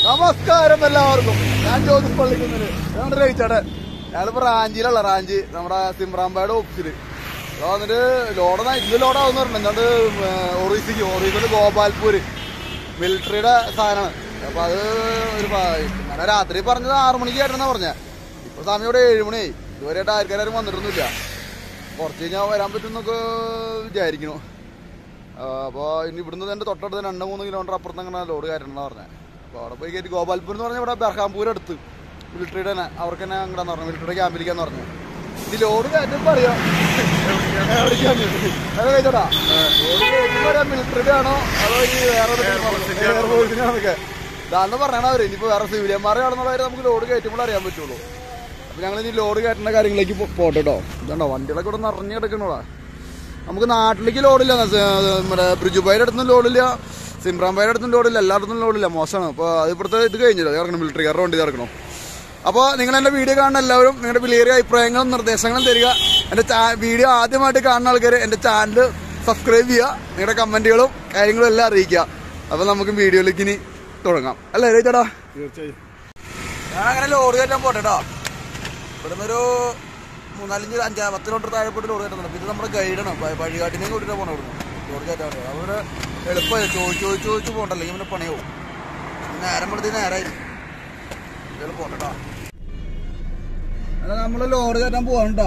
നമസ്കാരം എല്ലാവർക്കും ഞാൻ ജ്യോതിഷ് പള്ളിക്കുന്നില് ഞങ്ങളുടെ രവിച്ചേട്ടൻ ഞാനിപ്പോ റാഞ്ചിയിലുള്ള റാഞ്ചി നമ്മുടെ സിമ്രാമ്പായുടെ ഓഫീസില് അപ്പൊ വന്നിട്ട് ലോഡ് ഇന്ന് ലോഡാവുന്ന പറഞ്ഞു എന്നിട്ട് ഒറീസിക്ക് ഒറീസില് ഗോപാൽപൂര് മിലിറ്ററിയുടെ സാധനമാണ് അപ്പൊ അത് ഒരു പ- ഇന്നലെ രാത്രി പറഞ്ഞത് ആറു മണിക്ക് ആയിരുന്നാ പറഞ്ഞ ഇപ്പൊ സമയം ഇവിടെ ഏഴ് മണിയായി ഇതുവരെയായിട്ട് ആർക്കാരും വന്നിട്ടൊന്നുമില്ല കുറച്ച് കഴിഞ്ഞാൽ വരാൻ പറ്റുമെന്നൊക്കെ വിചാരിക്കണു അപ്പോൾ ഇനി ഇവിടുന്ന് തന്നെ തൊട്ടടുത്ത് രണ്ട് മൂന്ന് കിലോമീറ്റർ അപ്പുറത്ത് അങ്ങനെ ലോഡ് കയറ്റണമെന്ന് പറഞ്ഞത് അപ്പോൾ അവിടെ പോയി കയറ്റി ഗോപാൽപൂർ എന്ന് പറഞ്ഞാൽ ഇവിടെ ബർഹാംപൂർ അടുത്ത് മിലിറ്ററിയുടെ തന്നെ അവർക്ക് തന്നെ അങ്ങോട്ടാന്ന് പറഞ്ഞു മിലിറ്ററിയുടെ ക്യാമ്പിലേക്കാന്ന് പറഞ്ഞു ഇത് ലോഡ് കയറ്റുമ്പോൾ അറിയാം എവിടേക്കാന്ന്. അത് കഴിച്ചോടാ ലോഡ് കയറ്റുമ്പോൾ അറിയാം മിലിറ്ററിയുടെ ആണോ അതോ ഈ വേറെ എയർഫോഴ്സിന്റെ ആണൊക്കെ ഇതാന്ന് പറഞ്ഞാണ് അവർ ഇനിയിപ്പോൾ വേറെ സിവിലിയന്മാരെ ആണെന്നുള്ള കാര്യം നമുക്ക് ലോഡ് കയറ്റുമ്പോൾ അറിയാൻ പറ്റുള്ളൂ അപ്പോൾ ഞങ്ങൾ ഇനി ലോഡ് കയറ്റുന്ന കാര്യങ്ങളിലേക്ക് പോ- പോട്ടെ കേട്ടോ ഇതുണ്ടോ വണ്ടികളൊക്കെ ഇവിടെ നിറഞ്ഞു കിടക്കണോടാ നമുക്ക് നാട്ടിലേക്ക് ലോഡില്ല ന- നമ്മുടെ ബ്രിജുബായുടെ അടുത്തും ലോഡില്ല സിംറാംബായുടെ അടുത്തും ലോഡില്ല എല്ലായിടത്തും ലോഡില്ല മോശമാണ് അപ്പോൾ അത് ഇപ്പോഴത്തെ ഇത് കഴിഞ്ഞില്ല അത് ഇറങ്ങണം മിലിറ്ററി കാരുടെ വണ്ടി ഇറക്കണം അപ്പോൾ നിങ്ങൾ എൻ്റെ വീഡിയോ കാണുന്ന എല്ലാവരും നിങ്ങളുടെ വിലയേറിയ അഭിപ്രായങ്ങളും നിർദ്ദേശങ്ങളും തരിക എൻ്റെ ചാ വീഡിയോ ആദ്യമായിട്ട് കാണുന്ന ആൾക്കാർ എൻ്റെ ചാനൽ സബ്സ്ക്രൈബ് ചെയ്യുക നിങ്ങളുടെ കമൻറ്റുകളും കാര്യങ്ങളും എല്ലാം അറിയിക്കുക അപ്പോൾ നമുക്ക് വീഡിയോയിലേക്ക് ഇനി തുടങ്ങാം അല്ലേ ചേട്ടാ തീർച്ചയായും ഞാൻ അങ്ങനെ ലോഡ് കയറ്റാൻ പോട്ടെ കേട്ടോ ഇവിടുന്ന് ഒരു മൂന്നാലഞ്ച് അഞ്ചാ പത്ത് കിലോമീറ്റർ താഴെ പോയിട്ട് ലോഡ് കയറ്റുന്നുണ്ട് പിന്നെ നമ്മുടെ ഗൈഡാണ് വഴികാട്ടിനെയും കൂട്ടിട്ട് പോകണം ഇവിടുന്ന് ലോഡ് കയറ്റാൻ വേണ്ടി അവിടെ എളുപ്പമായി ചോദിച്ച് ചോദിച്ച് ചോദിച്ച് പോകണ്ട അല്ലെങ്കിൽ പിന്നെ പണിയാവും നേരം പെടുത്തി നേരമായി ഇയാൾ പോട്ടെ കേട്ടോ നമ്മൾ ലോഡ് കയറ്റാൻ പോവാണ് കേട്ടോ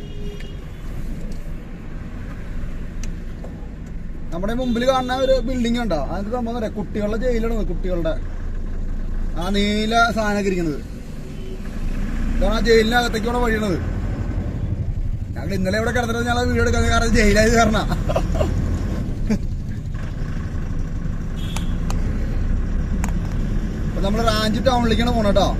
നമ്മുടെ മുമ്പിൽ കാണുന്ന ഒരു ബിൽഡിംഗ് ഉണ്ടോ അതിന്റെ സംഭവം എന്താ പറയാ കുട്ടികളുടെ ജയിലാണ് കുട്ടികളുടെ ആ നീല സാധനമൊക്കെ ഇരിക്കുന്നത് ഇതാണ് ആ ജയിലിനകത്തേക്ക് ഇവിടെ വഴിയണത് ഞങ്ങൾ ഇന്നലെ ഇവിടെ കിടന്നിട്ട് ഞങ്ങൾ വീഡിയോ എടുക്കാൻ കാരണം ജയിലായത് കാരണം അപ്പൊ നമ്മള് റാഞ്ചി ടൗണിലേക്കാണ് പോണ കേട്ടോ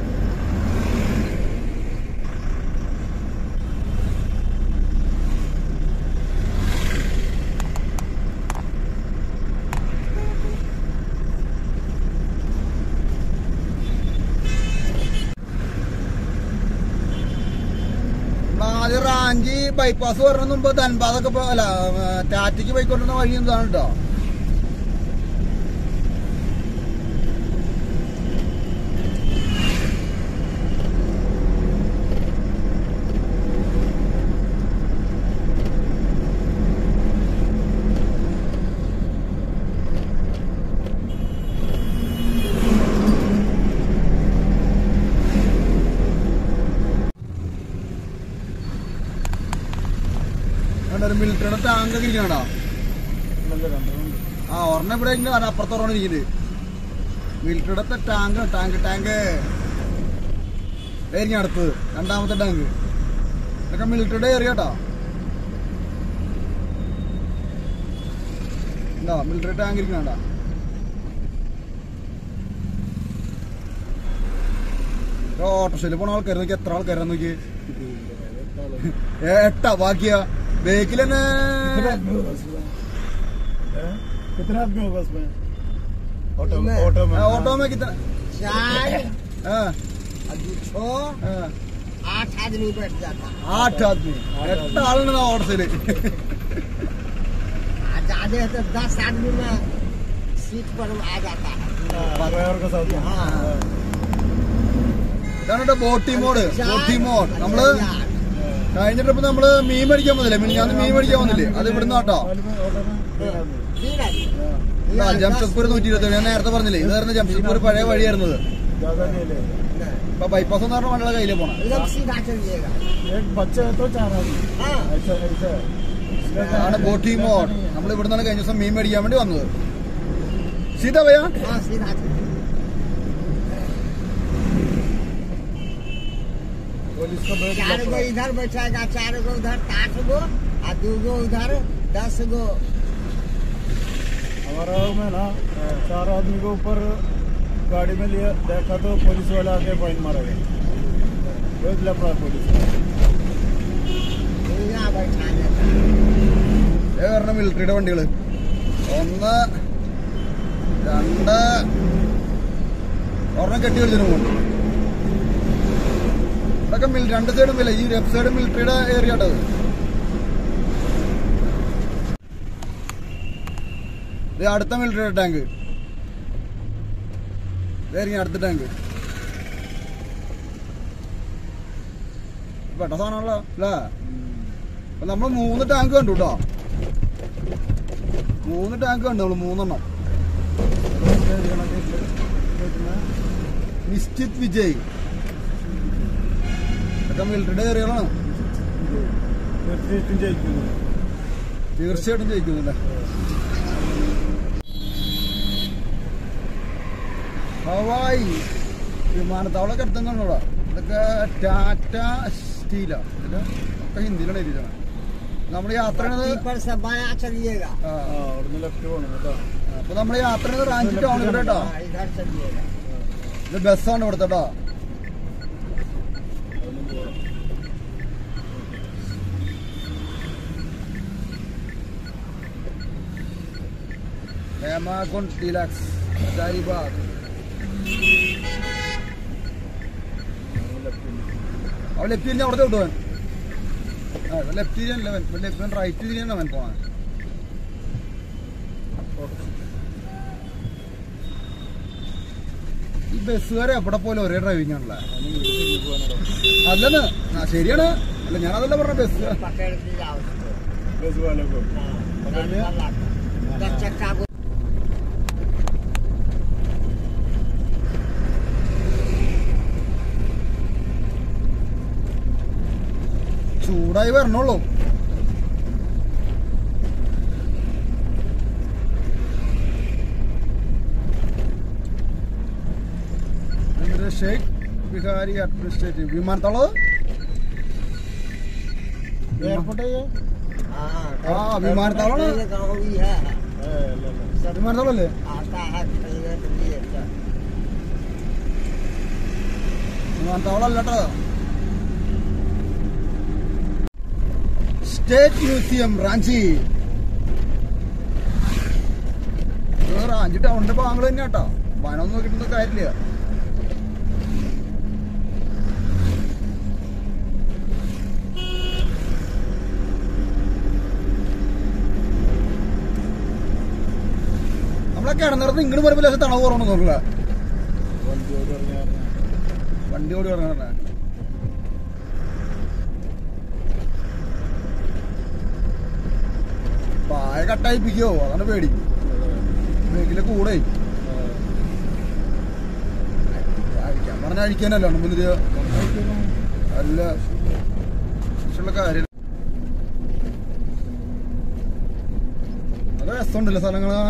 ആദ്യം റാഞ്ചി ബൈപ്പാസ് പറഞ്ഞ മുമ്പ് ധൻബാദൊക്കെ പോ- അല്ല ആ, ടാറ്റയ്ക്ക് പോയിക്കൊണ്ടിരുന്ന വഴി എന്താണ് കേട്ടോ ഒരു മിലിറ്ററിയുടെ ടാങ്ക് ഒക്കെ ഇരിക്കണോ നല്ല രണ്ടെണ്ണമുണ്ട് ആ ഒരെണ്ണം ഇവിടെ ഉണ്ട് അത് അപ്പുറത്ത് ഒരെണ്ണം ഇരിക്കുന്നത് മിലിറ്ററിയുടെ ടാങ്ക് ടാങ്ക് ടാങ്ക് ആയിരിക്കും അടുത്തത് രണ്ടാമത്തെ ടാങ്ക് ഇതൊക്കെ മിലിറ്ററിയുടെ ഏറിയ കേട്ടോ ഉണ്ടോ മിലിറ്ററി ടാങ്ക് ഇരിക്കണ ഓട്ടോഷയിൽ പോണ ആൾക്കാർ നോക്കി എത്ര ആൾക്കാരാ നോക്കി ഏ, എട്ടാ ബാക്കിയാ ബേക്കിൽ തന്നെ कितने आदमी होगा उसमें ऑटो में ऑटो में ഓട്ടോ में कितना चार हाँ, और दो छो हाँ, आठ आदमी बैठ जाता ആട്ട് ആദ്മി എട്ട് ആളുണ്ട് ഓട്ടോയില് आ ज्यादा है तो दस आदमी में सीट पर आ जाता है ड्राइवर के साथ हाँ। ഇതാണ് കേട്ടോ ബോട്ടി മോഡ് ബോട്ടി മോഡ് നമ്മള് കഴിഞ്ഞ ട്രിപ്പ് നമ്മള് മീൻ മേടിക്കാൻ വന്നില്ലേ മിനിഞ്ഞാന്ന് മീൻ മേടിക്കാൻ വന്നില്ലേ അത് ഇവിടുന്ന് കേട്ടോ ऑटो में तीन आदमी तीन आदमी ഇതാ, ജംഷഡ്പൂർ നൂറ്റി ഇരുപത്തി ഞാൻ നേരത്തെ പറഞ്ഞില്ലേ ഇതായിരുന്നു ജംഷഡ്പൂർ പഴയ വഴിയായിരുന്നത് ज्यादा नहीं ले ഇപ്പൊ ബൈപ്പാസ് എന്ന് പറഞ്ഞ വണ്ടിയുടെ കയ്യിലേ പോണം एकदम सीधा चलिएगा एक बच्चे है तो चार आदमी हाँ ऐसा ऐसा है। इसलिए അതാണ് ബോട്ടി മോഡ് നമ്മൾ ഇവിടുന്നാണ് കഴിഞ്ഞ ദിവസം മീൻ മേടിക്കാൻ വേണ്ടി വന്നത് സീതാ ഭയ്യ हाँ सीधा चलिए पुलिस को बैठ चार गो इधर बैठेगा चार गो उधर आठ गो और दो गो उधर दस गो हमारा में ना चार आदमी को ऊपर गाड़ी में लिया देखा तो पुलिस वाला आके फाइन मारा गया बहुत लफड़ा पुलिस यहाँ बैठा देता ഏ പറഞ്ഞ മിലിറ്ററിയുടെ വണ്ടികള് ഒന്ന് രണ്ട് ഒരെണ്ണം കെട്ടി വെച്ചിട്ട് പോകും ഇതൊക്കെ മിൽ- രണ്ട് സൈഡും ഇല്ല ഈ ലെഫ്റ്റ് സൈഡ് മിലിറ്ററിയുടെ ഏരിയ ആട്ടത് ഇത് അടുത്ത മിലിറ്ററി ടാങ്ക് ഇതായിരിക്കും അടുത്ത ടാങ്ക് പെട്ട സാധനമാണല്ലോ അല്ലേ അപ്പൊ നമ്മൾ മൂന്ന് ടാങ്ക് കണ്ടു കേട്ടോ മൂന്ന് ടാങ്ക് കണ്ടു നമ്മൾ മൂന്നെണ്ണം നിശ്ചിത് വിജയ് ഇതൊക്കെ മിലിറ്ററിയുടെ ഏറിയകളാണ് തീർച്ചയായിട്ടും ജയിക്കുന്നു തീർച്ചയായിട്ടും ജയിക്കുന്നില്ല ഹവായി വിമാനത്താവളമൊക്കെ അടുത്തുണ്ടോടാ ഇതൊക്കെ ടാറ്റ സ്റ്റീലാ ഇതൊക്കെ ഒക്കെ ഹിന്ദിയിലാണ് എഴുതിയത് നമ്മുടെ യാത്ര पट्टी पर से बाया चलिएगा ആ അവിടുന്ന് ലെഫ്റ്റ് പോകണം കേട്ടോ അപ്പൊ നമ്മുടെ യാത്ര റാഞ്ചി ടൗൺ ഇവിടെ കേട്ടോ हाँ, इधर चलिएगा ഇത് ബസ്സാണ് ഇവിടുത്തെ കേട്ടോ അവിടുന്ന് പോകണം ഹേമാകുണ്ട് ഡീലാക്സ് ഹജാരിബാഗ് അവൻ ലെഫ്റ്റ് തിരിഞ്ഞ് അവിടുത്തെ വിട്ടുവൻ ആ ലെഫ്റ്റ് തിരിയാനല്ല അവൻ ലെഫ്റ്റ് റൈറ്റ് തിരിയാണ് അവൻ പോണേ ഈ ബസ്സുകാരെ എവിടെ പോലും ഒരേ ഡ്രൈവിംഗ് ആണല്ലേ അല്ലെന്ന് ആ ശരിയാണ് അല്ല ഞാനതല്ല പറഞ്ഞ ബസ് पकड़ दिया उसको ബസ് വാലോ हाँ, गाड़ी वाला को। दस चक्का को ചൂടായി വരണുള്ളൂ എന്നിട്ട് ഷെയ്ഖ് ബിഹാരി അഡ്മിനിസ്ട്രേറ്റീവ് വിമാനത്താവളം എയർപോർട്ട് हाँ हाँ, विमानतल ना? गाँव भी है सब വിമാനത്താവളം അല്ലേ आता है खरीदने के लिए सब। വിമാനത്താവളം അല്ലട്ടോ സ്റ്റേറ്റ് മ്യൂസിയം റാഞ്ചി ഇത് റാഞ്ചി ടൗണിന്റെ ഭാഗങ്ങൾ തന്നെ കേട്ടോ വനം നോക്കിയിട്ടൊന്നും കാര്യമില്ല നമ്മളെ കിടന്നിടത്ത് ഇങ്ങോട്ട് വരുമ്പോൾ ലേശം തണവ് കുറവണമെന്ന് തോന്നില്ല വണ്ടിയോട് പറഞ്ഞാൽ വണ്ടി ഓടി ഇറങ്ങണ പായ കട്ടായിപ്പിക്കോ അതാണ് പേടി ബേക്കിലെ കൂടെ അഴിക്കാൻ പറഞ്ഞ അഴിക്കാനല്ലോ മുന്നില് അല്ല ആവശ്യമുള്ള കാര്യം അത് രസമുണ്ടല്ലോ സ്ഥലങ്ങളാണ്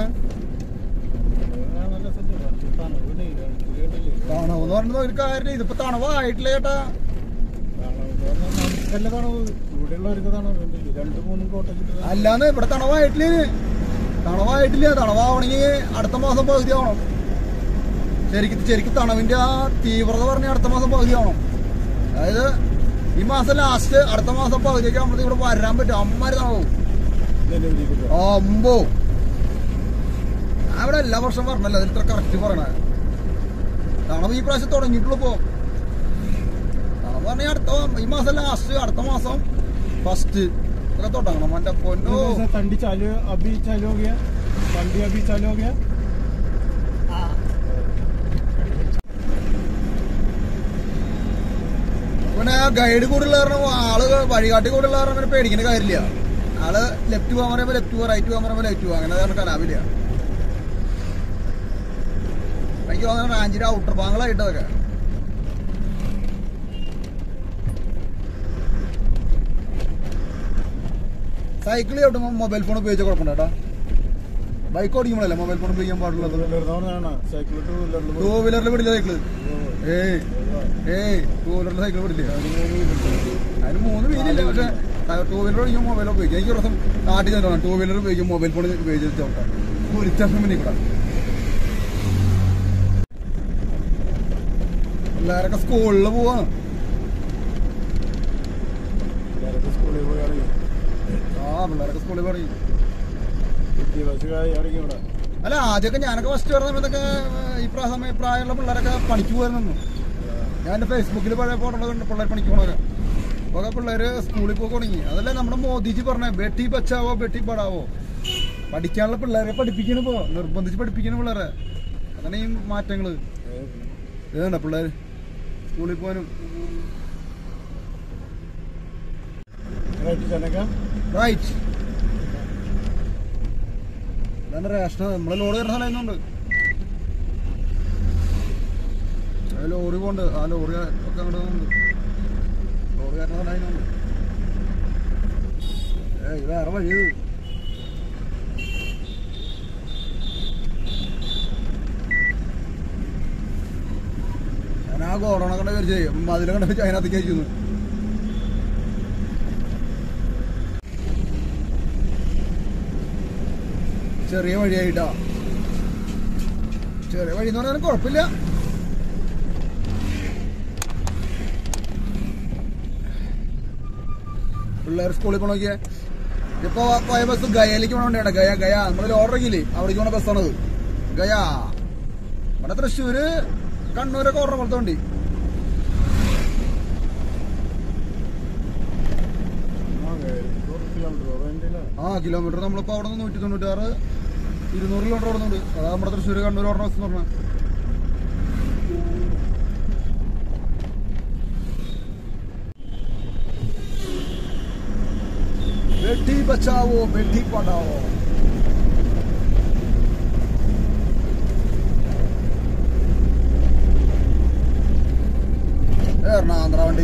നല്ല സത്യം തണുവിന് കേട്ടില്ലേ തണവെന്ന് പറഞ്ഞത് ഒരു കാര്യം ഇതിപ്പോ തണവായിട്ടില്ല ചേട്ടാ നമുക്കല്ല തണവ് ഇവിടെയുള്ളവർക്ക് തണവ് കണ്ടില്ലേ രണ്ടു മൂന്നും കോട്ടച്ചിട്ട് അല്ലാന്ന് ഇവിടെ തണവായിട്ടില്ല തണവായിട്ടില്ല തണവാവണമെങ്കിൽ അടുത്ത മാസം പകുതി ആവണം ശരിക്കും ശരിക്കും തണവിന്റെ ആ തീവ്രത പറഞ്ഞ അടുത്ത മാസം പകുതി ആവണം അതായത് ഈ മാസം ലാസ്റ്റ് അടുത്ത മാസം പകുതിയൊക്കെ ആകുമ്പോഴത്തേക്ക് ഇവിടെ വരാൻ പറ്റും അമ്മമാര് തണവും അമ്പോ ഞാൻ ഇവിടെ എല്ലാ വർഷം പറഞ്ഞല്ലോ അതിൽ ഇത്ര കറക്റ്റ് പറയണേ തണവ് ഈ പ്രാവശ്യം തുടങ്ങിയിട്ടുള്ളൂ ഇപ്പോ തണവ് പറഞ്ഞാൽ അടുത്ത ഈ മാസം ലാസ്റ്റ് അടുത്ത മാസം ഫസ്റ്റ് ഒക്കെ തുടങ്ങണം എന്റെ പൊന്നോ ठंडी चालू अभी चालू हो गया ठंडी अभी चालू हो गया हाँ പിന്നെ ഗൈഡ് കൂടുതൽ കാരണം ആള് വഴികാട്ടി കൂടുതൽ കാരണം അങ്ങനെ പേടിക്കേണ്ട കാര്യമില്ല ആള് ലെഫ്റ്റ് പോകാൻ പറയുമ്പോ ലെഫ്റ്റ് പോകാം റൈറ്റ് പോകാൻ പറയുമ്പോ ലെഫ്റ്റ് പോകാം അങ്ങനെ കാരണം കലാവില്ല എനിക്ക് തോന്നുന്നത് റാഞ്ചിന്റെ ഔട്ടർ ഭാഗങ്ങളായിട്ടതൊക്കെ സൈക്കിൾ ചവിട്ടുമ്പോൾ മൊബൈൽ ഫോൺ ഉപയോഗിച്ച കുഴപ്പമുണ്ടോ ബൈക്ക് ഓടിക്കുമ്പോഴല്ലേ മൊബൈൽ ഫോൺ ഉപയോഗിക്കാൻ പാടുള്ളത് സൈക്കിൾ ടൂ വീലറിൽ ടൂ വീലറിൽ വിടില്ല സൈക്കിള് ഏയ് ഏയ് ടൂ വീലറിൽ സൈക്കിൾ വിടില്ല അതിന് മൂന്ന് വീലില്ല പക്ഷെ ടൂ വീലർ ഓടിക്കും മൊബൈൽ ഉപയോഗിക്കും എനിക്ക് ഒരു ദിവസം നാട്ടിൽ ചെന്നോളാം ടൂ വീലർ ഉപയോഗിക്കും മൊബൈൽ ഫോൺ ഉപയോഗിച്ച് ചോട്ടാം ഒരു ചഷം പിന്നെ ഇവിടെ പിള്ളേരൊക്കെ സ്കൂളിൽ പോവാണ് സ്കൂളിൽ പോയി ഇറങ്ങി ആ പിള്ളേരൊക്കെ സ്കൂളിൽ പറയും വിദ്യാഭ്യാസമായി ഇറങ്ങി ഇവിടെ അല്ല ആദ്യമൊക്കെ ഞാനൊക്കെ ഫസ്റ്റ് വരുന്ന സമയത്തൊക്കെ ഈ പ്രായ സമയം പ്രായമുള്ള പിള്ളേരൊക്കെ പണിക്ക് പോയിരുന്നു ഞാൻ എൻ്റെ ഫേസ്ബുക്കിൽ പഴയ ഫോട്ടോ കണ്ട് പിള്ളേർ പണിക്ക് പോണവരെ അപ്പൊ പിള്ളേര് സ്കൂളിൽ പോയി തുടങ്ങി അതല്ലേ നമ്മുടെ മോദിജി പറഞ്ഞ ബെട്ടി ബച്ചാവോ ബെട്ടി പടാവോ പഠിക്കാനുള്ള പിള്ളേരെ പഠിപ്പിക്കണ ഇപ്പോ നിർബന്ധിച്ച് പഠിപ്പിക്കണ പിള്ളേരെ അതാണ് ഈ മാറ്റങ്ങള് ഏ, ഇതുണ്ട പിള്ളേർ സ്കൂളിൽ പോകാനും റൈറ്റ് ചെന്നക്ക റൈറ്റ് ഇതാണ് റേഷൻ നമ്മളെ ലോറി കയറുന്ന സ്ഥലം ഇന്നുണ്ട് ആ ലോറി പോണ്ട് ആ ലോറി ഒക്കെ അങ്ങോട്ട് പോകുന്നുണ്ട് ലോറി കയറുന്ന സ്ഥലം അതിനുണ്ട് ഏയ് ഇത് വേറെ വഴി ഇത്. ഞാൻ ആ ഗോഡൗണ കണ്ട കയറി ചെയ്യും മതിലെ കണ്ട വെച്ച് അതിനകത്തേക്ക് അയക്കുന്നു ചെറിയ വഴിയായിട്ടാ ചെറിയ വഴി എന്ന് പറഞ്ഞാലും കുഴപ്പമില്ല പിള്ളേർ സ്കൂളിൽ പോണോക്കിയേ ഇപ്പൊ പോയ ബസ് ഗയയിലേക്ക് പോണ വണ്ടിയാണ് ഗയ ഗയ നമ്മൾ ഓർഡറില്ലേ അവിടേക്ക് പോണ ബസ്സാണത് ഗയ ഇവിടെ തൃശ്ശൂര് കണ്ണൂരൊക്കെ ഓർഡർ പോലത്തെ വണ്ടി കിലോമീറ്റർ റെന്റില്ല ആ കിലോമീറ്റർ നമ്മളിപ്പോ അവിടെ നിന്ന് നൂറ്റി തൊണ്ണൂറ്റാറ് ഇരുന്നൂറ് കിലോമീറ്റർ ഓടുന്നുണ്ട് അതാ നമ്മുടെ തൃശ്ശൂർ കണ്ണൂർ ഓർഡർ ബസ് എന്ന് പറഞ്ഞാൽ ബെട്ടി ബച്ചാവോ ബെട്ടി പടാവോ എറണാകുളം വണ്ടി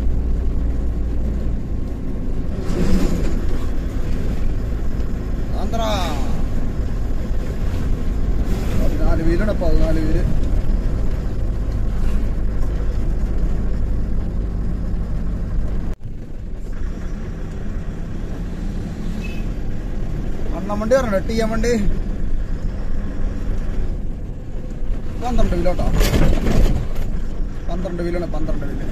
ആന്ധ്ര പതിനാല് വീലാണ് പതിനാല് വീല് അണ്ണം വണ്ടി പറഞ്ഞ ടി എം വണ്ടി പന്ത്രണ്ട് വീലോട്ടോ പന്ത്രണ്ട് വീലാണ് പന്ത്രണ്ട് വീല്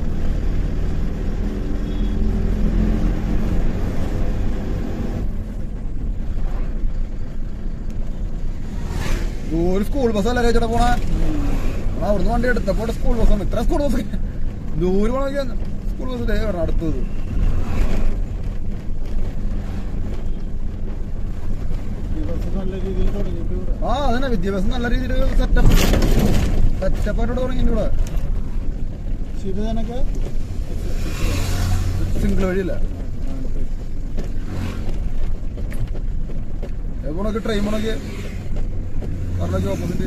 ഒരു സ്കൂൾ ബസ് അല്ലേ ചേട്ടാ പോണേ നമ്മൾ അവിടുന്ന് വണ്ടി എടുത്തപ്പോൾ സ്കൂൾ ബസ് ഇത്ര സ്കൂൾ ബസ് ദൂരം പോണെങ്കിൽ സ്കൂൾ ബസ് ദേ വരണം അടുത്തത് ഈ ബസ് നല്ല രീതിയിൽ തുടങ്ങിയിട്ട് ഇവിടെ ആ അതന്നെ വിദ്യാഭ്യാസം നല്ല രീതിയിൽ സെറ്റപ്പ് സെറ്റപ്പായിട്ട് തുടങ്ങിയിട്ടുണ്ട് ഇവിടെ ശിവജനക്ക് സിംഗിൾ വഴിയില്ല എപ്പോഴൊക്കെ ട്രെയിൻ പോണൊക്കെ പറഞ്ഞ ഓപ്പോസിറ്റ്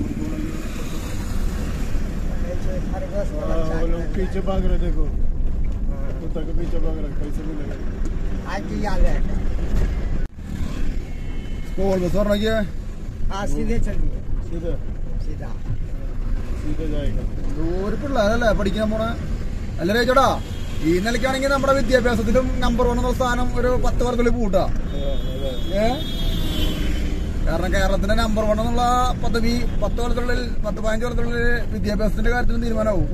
खरगोश वो वाला लोग चाय पीछे भाग रहे देखो कुत्ता के पीछे भाग रहे कैसे मिलेगा आज ही आ गया സ്കൂൾ ബസ് പറഞ്ഞൊക്കെ हाँ सीधे चलिए सीधे सीधा सीधे जाएगा ഒരു പിള്ളേരല്ലേ പഠിക്കാൻ പോണേ അല്ല ചേട്ടാ ഈ നിലയ്ക്കാണെങ്കിൽ നമ്മുടെ വിദ്യാഭ്യാസത്തിലും നമ്പർ വൺ എന്നുള്ള സ്ഥാനം ഒരു പത്ത് വർക്കത്തിൽ കൂട്ടാ ഏ കാരണം കേരളത്തിന്റെ നമ്പർ വൺ എന്നുള്ള പദവി പത്ത് കൊല്ലത്തിനുള്ളിൽ പത്ത് പതിനഞ്ച് കൊല്ലത്തിനുള്ളിൽ വിദ്യാഭ്യാസത്തിന്റെ കാര്യത്തിലും തീരുമാനമാവും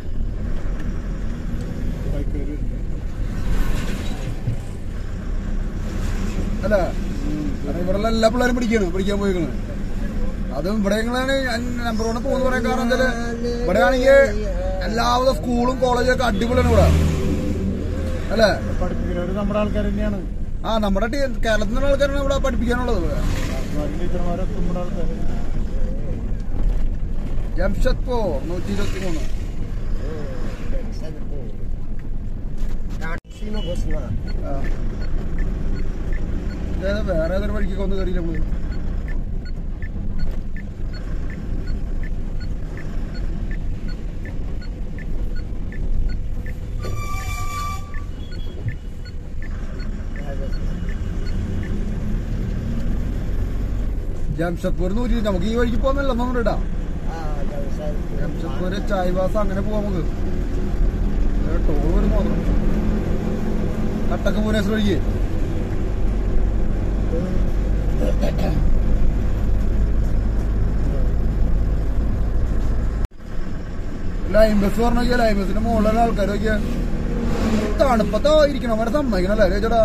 അല്ലേ കാരണം ഇവിടെ എല്ലാ പിള്ളേരും പഠിക്കാണ് പഠിക്കാൻ പോയിക്കണ് അതും ഇവിടെ നമ്പർ വൺ പോകുന്ന പറയാൻ കാരണം വെച്ചാല് ഇവിടെ ആണെങ്കിൽ എല്ലാവിധ സ്കൂളും കോളേജും ഒക്കെ അടിപൊളിയാണ് ഇവിടെ അല്ലേ പഠിപ്പിക്കുന്നവര് നമ്മുടെ ആൾക്കാർ തന്നെയാണ് ആ നമ്മുടെ ടീ- കേരളത്തിൽ നിന്നുള്ള ആൾക്കാരാണ് ഇവിടെ പഠിപ്പിക്കാനുള്ളത് ഇവിടെ ടീച്ചർമാരൊക്കെ നമ്മുടെ ആൾക്കാർ ജംഷഡ്പൂർ നൂറ്റി ഇരുപത്തി മൂന്ന് टैक्सी में घुसना ആ. ഇതേതാ വേറെ ഏതൊരു വഴിക്കൊക്കെ ഒന്ന് കയറിയില്ല നമ്മള് ജംഷഡ്പൂർ നൂറ്റി നമുക്ക് ഈ വഴിക്ക് പോകുന്നില്ല ഒന്നും ഇടാ हाँ जमशेदपुर ജംഷഡ്പൂർ ചായ്വാസ അങ്ങനെ പോവാം നമുക്ക് ടോൾ വരും മാത്രം കട്ടക്ക പൂനേശ്വർ വഴിക്ക് ലൈൻ ബസ് പറഞ്ഞു നോക്കിയാ ലൈൻ ബസിന്റെ മുകളിലുള്ള ആൾക്കാർ നോക്കിയാ തണുപ്പത്തോ ഇരിക്കണം അവരെ സമ്മതിക്കണം അല്ലേ ചേട്ടാ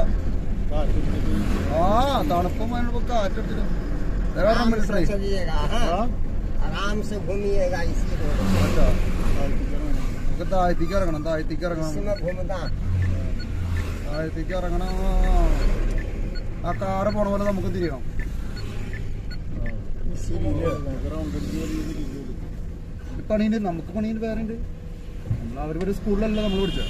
ആ തണുപ്പും അതിനൊക്കെ കാറ്റെടുത്തിട്ട് ദേ കാരണം आराम से മിലിറ്ററി चलिएगा हाँ आराम से घूमिएगा इसी रोड पे। നമുക്ക് താഴ്ത്തിക്ക് ഇറങ്ങണം താഴ്ത്തിക്ക് ഇറങ്ങണം इसमें घूमना താഴത്തേക്ക് ഇറങ്ങണം ആ കാറ് പോണ പോലെ നമുക്ക് തിരിയണം इसीलिए ग्राउंड പണിയുണ്ട് നമുക്ക് പണിയുണ്ട് വേറെ ഉണ്ട് നമ്മൾ അവരുടെ സ്കൂളിലല്ല നമ്മൾ പഠിച്ചത്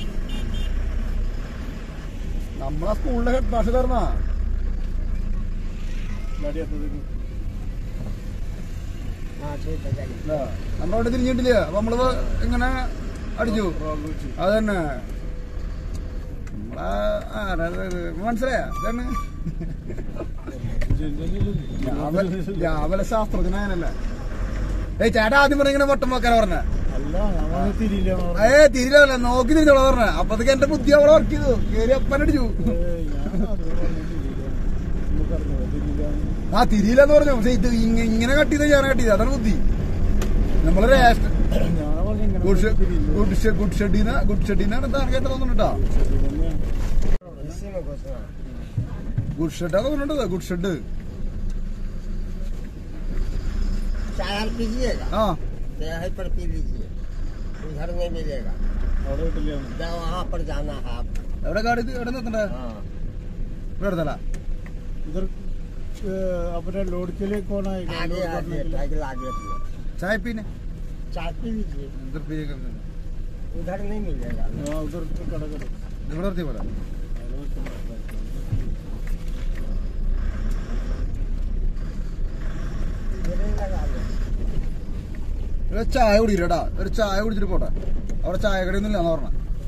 നമ്മളാ സ്കൂളിലെ ഹെഡ് മാസ്റ്റർ തരണ गाड़ी आता देखो हाँ ठीक है चलिए നമ്മളവിടെ തിരിഞ്ഞിട്ടില്ല അപ്പൊ നമ്മള് ഇങ്ങനെ അടിച്ചു അത് തന്നെ നമ്മളെ ആരാ ഇത്? മനസ്സിലായ ഇതാണ് രാവിലെ രാവിലെ ശാസ്ത്രജ്ഞനല്ലേ ഏയ് ചേട്ടാ ആദ്യം പറഞ്ഞ ഇങ്ങനെ വട്ടം വെക്കാൻ പറഞ്ഞ അല്ല നമ്മള് തിരിയില്ല ഏ തിരിഞ്ഞല്ല നോക്കി തിരിഞ്ഞോളാ പറഞ്ഞ അപ്പത്തേക്ക് എന്റെ ബുദ്ധി അവളെ വർക്ക് ചെയ്തു കേറി അപ്പനടിച്ചു ആ തിരിയില്ലെന്ന് പറഞ്ഞു പക്ഷെ ഇത് ഇങ്ങ- ഇങ്ങനെ കട്ട് ചെയ്ത ഞാൻ കട്ട് ചെയ്ത അതാണ് ബുദ്ധി നമ്മളെ രേഷ- ഗുഡ് ഷെ- ഗുഡ് ഷെ- ഗുഡ് ഷെഡിന്ന് ഗുഡ് ഷെഡിന്നാണ് താൻ കേട്ട തോന്നുന്നുട്ടാ इसी में घुसना ഗുഡ് ഷെഡാ തോന്നുന്നുണ്ട് ഗുഡ് ഷെഡ് चाय हम पीजिएगा ആ तो यहीं पर पी लीजिए उधर नहीं मिलेगा അവിടെ കിട്ടില്ല जब वहाँ पर जाना है आप എവിടെ കാട് ഇത് എവിടെ നിർത്തണ്ടേ हाँ ഇവിടെ എടുത്തല്ല इधर अ, अपने लोड के लिए कौन आएगा आगे लोड करने आगे के लिए? अगला आगे अपना ചായ പീനെ चाय पी लीजिए ഇത് പീനെ उधर नहीं मिलेगा हाँ उधर तो कड़ा करो ഇവിടെ നിർത്തി പോലെ इधर ही लगा लो ഒരു ചായ കുടിക്കട്ടാ ഒരു ചായ കുടിച്ചിട്ട് പോട്ടെ അവിടെ ചായ കടയൊന്നും ഇല്ലാന്ന് പറഞ്ഞ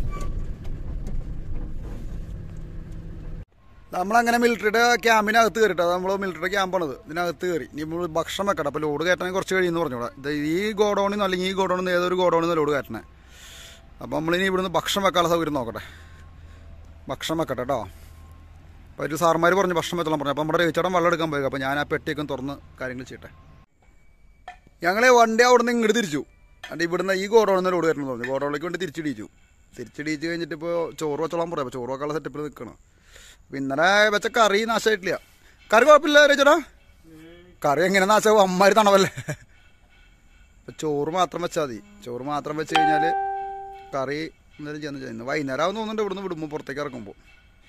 നമ്മളങ്ങനെ മിലിറ്ററിയുടെ ക്യാമ്പിനകത്ത് കയറിട്ടോ നമ്മൾ മിലിറ്ററി ക്യാമ്പാണത് ഇതിനകത്ത് കയറി ഇനി നമ്മൾ ഭക്ഷണം വെക്കട്ടെ അപ്പോൾ ലോഡ് കയറ്റണേ കുറച്ച് കഴിയുമെന്ന് പറഞ്ഞൂടാ ഇത് ഈ ഗോഡൗണിൽ നിന്ന് അല്ലെങ്കിൽ ഈ ഗോഡൗണിൽ നിന്ന് ഏതൊരു ഗോഡൗണിൽ നിന്ന് ലോഡ് കയറ്റണേ അപ്പോൾ നമ്മളിനി ഇവിടുന്ന് ഭക്ഷണം വെക്കാനുള്ള സൗകര്യം നോക്കട്ടെ ഭക്ഷണം വെക്കട്ടെ കേട്ടോ അപ്പോൾ ഒരു സാർമാർ പറഞ്ഞു ഭക്ഷണം വെച്ചോളാം പറഞ്ഞു അപ്പോൾ നമ്മുടെ രവിച്ചേട്ടൻ വെള്ളം എടുക്കാൻ പോയി അപ്പോൾ ഞാൻ ആ പെട്ടിയൊക്കെ തുറന്ന് കാര്യങ്ങൾ ചെയ്യട്ടെ ഞങ്ങളെ വണ്ടി അവിടെ നിന്ന് ഇങ്ങോട്ട് തിരിച്ചു എന്നിട്ട് ഇവിടുന്ന് ഈ ഗോഡൗണിൽ നിന്ന് ലോഡ് കയറ്റണം പറഞ്ഞു ഗോഡൗണിലേക്ക് വേണ്ടി തിരിച്ചിടിച്ചു തിരിച്ചിടിച്ച് കഴിഞ്ഞിട്ട് ഇപ്പോൾ ചോറ് വെച്ചോളാൻ പറയാം അപ്പോൾ ചോറ് വെക്കാനുള്ള സെറ്റപ്പിൽ നിൽക്കണം അപ്പോൾ ഇന്നലെ വെച്ച കറി നാശമായിട്ടില്ല കറി കുഴപ്പമില്ല രചടാ കറി എങ്ങനെ നാശമാവും അമ്മാര് തണവല്ലേ അപ്പോൾ ചോറ് മാത്രം വെച്ചാൽ മതി ചോറ് മാത്രം വെച്ച് കഴിഞ്ഞാൽ കറി എന്തായാലും ചെന്ന് ചെയ്യുന്നു വൈകുന്നേരം ആവും തോന്നുന്നുണ്ട് ഇവിടുന്ന് വിടുമ്പോൾ പുറത്തേക്ക് ഇറക്കുമ്പോൾ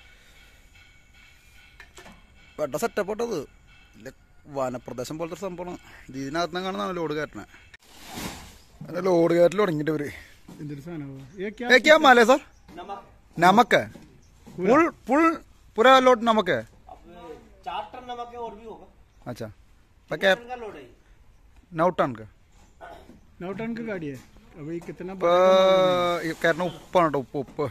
വെട്ട സെറ്റപ്പ് ഇട്ടത് ഇല്ല വനപ്രദേശം പോലത്തെ സംഭവമാണ് ഇതിനകത്ത് നിന്നാണ് ലോഡ് കയറ്റണേ അങ്ങനെ ലോഡ് കയറ്റൽ തുടങ്ങിയിട്ട് ഇവര് इधर से आना होगा ये क्या ഏ ക്യാ മാലേ സാർ നമക്ക് ഫുൾ ഫുൾ पूरा लोड नमक है चार टन नमक है और भी होगा अच्छा तो क्या टन का लोड है ये। नौ टन का नौ टन की गाड़ी है अभी कितना ഇപ്പൊ ഈ കാരണം ഉപ്പാണ് കേട്ടോ ഉപ്പ് ഉപ്പ്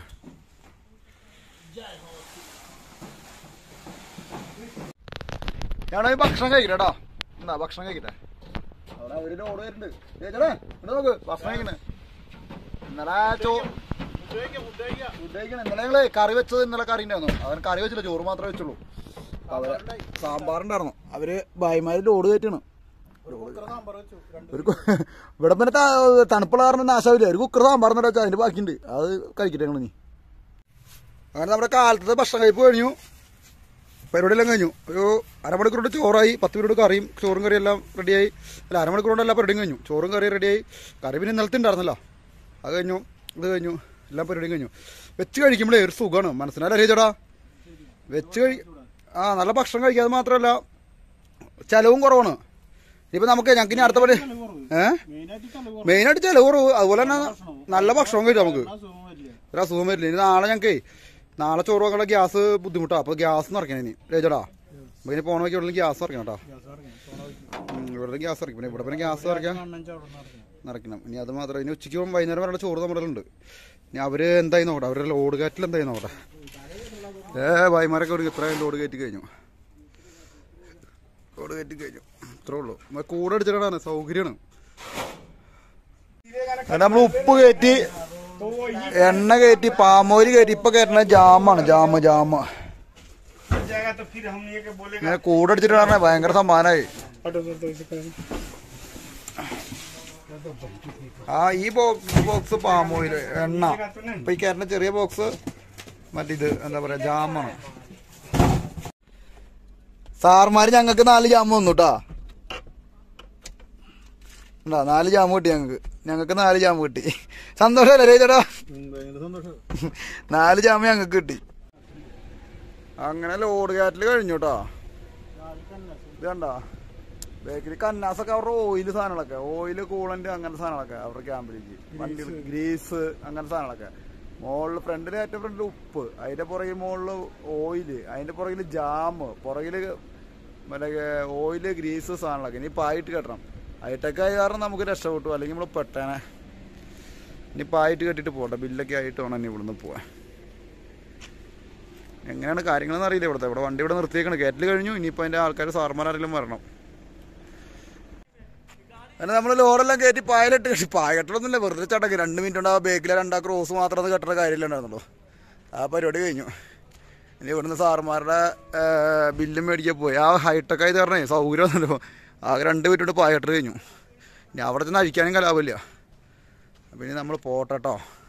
ഞാനോ ഈ ഭക്ഷണം കഴിക്കട്ടോ എന്താ ഭക്ഷണം കഴിക്കട്ടെ അവിടെ അവര് ലോഡ് വരുന്നുണ്ട് ചേച്ചടേ ഇവിടെ നോക്ക് ഭക്ഷണം കഴിക്കണേ ഇന്നലെ ചോ ഫുഡ് കഴിക്കണേ ഇന്നലെ ഞങ്ങള് കറി വെച്ചത് ഇന്നലെ കറി ഉണ്ടായിരുന്നു അവൻ കറി വെച്ചില്ല ചോറ് മാത്രമേ വെച്ചുള്ളൂ അവര് സാമ്പാറുണ്ടായിരുന്നു അവര് ഭായിമാര് ലോഡ് കയറ്റാണ് ഒരു കു- ഇവിടെ പിന്നെ ത- തണുപ്പുള്ള കാരണം നാശാവില്ല ഒരു കുക്കർ സാമ്പാർ എന്നിട്ട് വെച്ചാൽ അതിന്റെ ബാക്കിയുണ്ട് അത് കഴിക്കട്ടെ ഞങ്ങൾ ഇനി അങ്ങനെ നമ്മുടെ കാലത്തത്തെ ഭക്ഷണം കഴിപ്പ് കഴിഞ്ഞു പരിപാടിയെല്ലാം കഴിഞ്ഞു ഒരു അരമണിക്കൂർ കൊണ്ട് ചോറായി പത്ത് മിനിറ്റ് കറിയും ചോറും കറിയും എല്ലാം റെഡിയായി അല്ല അരമണിക്കൂർ കൊണ്ട് എല്ലാ പരിപാടിയും കഴിഞ്ഞു ചോറും കറിയും റെഡിയായി കറി പിന്നെ ഇന്നലത്തെ ഉണ്ടായിരുന്നല്ലോ അത് കഴിഞ്ഞു ഇത് കഴിഞ്ഞു എല്ലാ പരിപാടിയും കഴിഞ്ഞു വെച്ച് കഴിക്കുമ്പോഴേ ഒരു സുഖമാണ് മനസ്സിനല്ലേ ചേട്ടാ വെച്ച് കഴി ആ നല്ല ഭക്ഷണം കഴിക്കാതെ മാത്രമല്ല ചെലവും കുറവാണ് ഇപ്പൊ നമുക്ക് ഞങ്ങൾക്ക് ഇനി അടുത്ത പണി ഏഹ് മെയിനായിട്ട് ചെലവ് മെയിനായിട്ട് ചെലവ് കുറവ് അതുപോലെ തന്നെ നല്ല ഭക്ഷണം കഴിക്കും നമുക്ക് സുഖം വരില്ല ഒരു അസുഖം വരില്ല ഇനി നാളെ ഞങ്ങൾക്ക് നാളെ ചോറ് വെക്കാനുള്ള ഗ്യാസ് ബുദ്ധിമുട്ടാ അപ്പൊ ഗ്യാസ് നിറയ്ക്കണം ഇനി രേജടാ അപ്പൊ ഇനി പോണ വയ്ക്ക് ഇവിടെ ഗ്യാസ് നിറയ്ക്കണം കേട്ടോ ഉം, ഇവിടെ ഗ്യാസ് നിറയ്ക്കും പിന്നെ ഇവിടെ പിന്നെ ഗ്യാസ് നിറയ്ക്കാൻ നിറയ്ക്കണം ഇനി അത് മാത്രം ഇനി ഉച്ചയ്ക്ക് പോകുമ്പോൾ വൈകുന്നേരം വരെയുള്ള ചോറ് നമ്മുടെ ഉണ്ട് ഇനി അവര് എന്തായി നോക്കട്ടെ അവരുടെ ലോഡ് കയറ്റിൽ എന്തായി നോക്കട്ടെ ഏ ഭായിമാരൊക്കെ ഒരു ഇത്രയും ലോഡ് കയറ്റി കഴിഞ്ഞു ലോഡ് കയറ്റി കഴിഞ്ഞു ഇത്രേ ഉള്ളൂ നമ്മ കൂടെ അടിച്ചിട്ടാണ് സൗകര്യമാണ് നമ്മൾ ഉപ്പ് കയറ്റി എണ്ണ കയറ്റി പാമോര് കയറ്റി ഇപ്പൊ കയറ്റണ ജാമാണ് ജാമ് ജാമ് जाएगा तो फिर हम ये के बोले ഇങ്ങനെ കൂടെ അടിച്ചിട്ടാണ് ഭയങ്കര സമ്മാനായി हटो सर तो इसे करें ആ ഈ ബോക്സ് ബോക്സ് പാമോയില് എണ്ണ ഇപ്പൊ ഈ കയറ്റുന്ന ചെറിയ ബോക്സ് മറ്റിത് എന്താ പറയാ ജാമാണ് സാർമാര് ഞങ്ങൾക്ക് നാല് ജാമ് വന്നു കേട്ടാ ഉണ്ടാ നാല് ജാമ് കിട്ടി ഞങ്ങക്ക് ഞങ്ങക്ക് നാല് ജാമ് കിട്ടി സന്തോഷല്ലേ ചേട്ടാ നാല് ജാമ ഞങ്ങക്ക് കിട്ടി അങ്ങനെ ലോഡ് കാറ്റിൽ കഴിഞ്ഞു കേട്ടോ ഇത് കണ്ട ബേക്കിൽ കന്നാസൊക്കെ അവരുടെ ഓയിൽ സാധനങ്ങളൊക്കെ ഓയിൽ കൂളന്റ് അങ്ങനത്തെ സാധനങ്ങളൊക്കെ അവരുടെ ക്യാമ്പിലേക്ക് വണ്ടി ഗ്രീസ് അങ്ങനത്തെ സാധനങ്ങളൊക്കെ മുകളിൽ ഫ്രണ്ടിൽ ഏറ്റവും ഫ്രണ്ടിൽ ഉപ്പ് അതിന്റെ പുറകിൽ മുകളിൽ ഓയില് അതിന്റെ പുറകിൽ ജാം പുറകിൽ മറ്റേ ഓയില് ഗ്രീസ് സാധനങ്ങളൊക്കെ ഇനി പായിട്ട് കെട്ടണം ഹൈടെക് ആയ കാരണം നമുക്ക് രക്ഷപ്പെട്ടു അല്ലെങ്കിൽ നമ്മൾ പെട്ടേനെ ഇനി പായിട്ട് കെട്ടിട്ട് പോട്ടെ ബില്ലൊക്കെ ആയിട്ട് വേണം ഇനി ഇവിടുന്ന് പോവാൻ എങ്ങനെയാണ് കാര്യങ്ങളെന്ന് അറിയില്ല ഇവിടുത്തെ ഇവിടെ വണ്ടി ഇവിടെ നിർത്തിയേക്കണം കയറ്റൽ കഴിഞ്ഞു ഇനിയിപ്പോൾ അതിൻ്റെ ആൾക്കാർ സാർമാരെങ്കിലും വരണം അങ്ങനെ നമ്മൾ ലോറെല്ലാം കയറ്റി പായലിട്ട് കെട്ടി പായകെട്ടണമെന്നില്ല വെറുതെ ചടങ്ങ് രണ്ട് മിനിറ്റ് ഉണ്ട് ആ ബേക്കിലെ രണ്ടാ ക്രോസ് മാത്രം ഒന്ന് കെട്ടേണ്ട കാര്യമില്ല ഉണ്ടായിരുന്നുള്ളൂ ആ പരിപാടി കഴിഞ്ഞു ഇനി ഇവിടുന്ന് സാറുമാരുടെ ബില്ലും മേടിക്കാൻ പോയി ആ ഹൈടെക് ആയത് കാരണേ സൗകര്യമൊന്നുമല്ലോ ആകെ രണ്ട് മിനിറ്റ് പായകെട്ട് കഴിഞ്ഞു ഇനി അവിടെ ചെന്ന് അഴിക്കാനും കലാവില്ല അപ്പം ഇനി നമ്മൾ പോട്ടെട്ടോ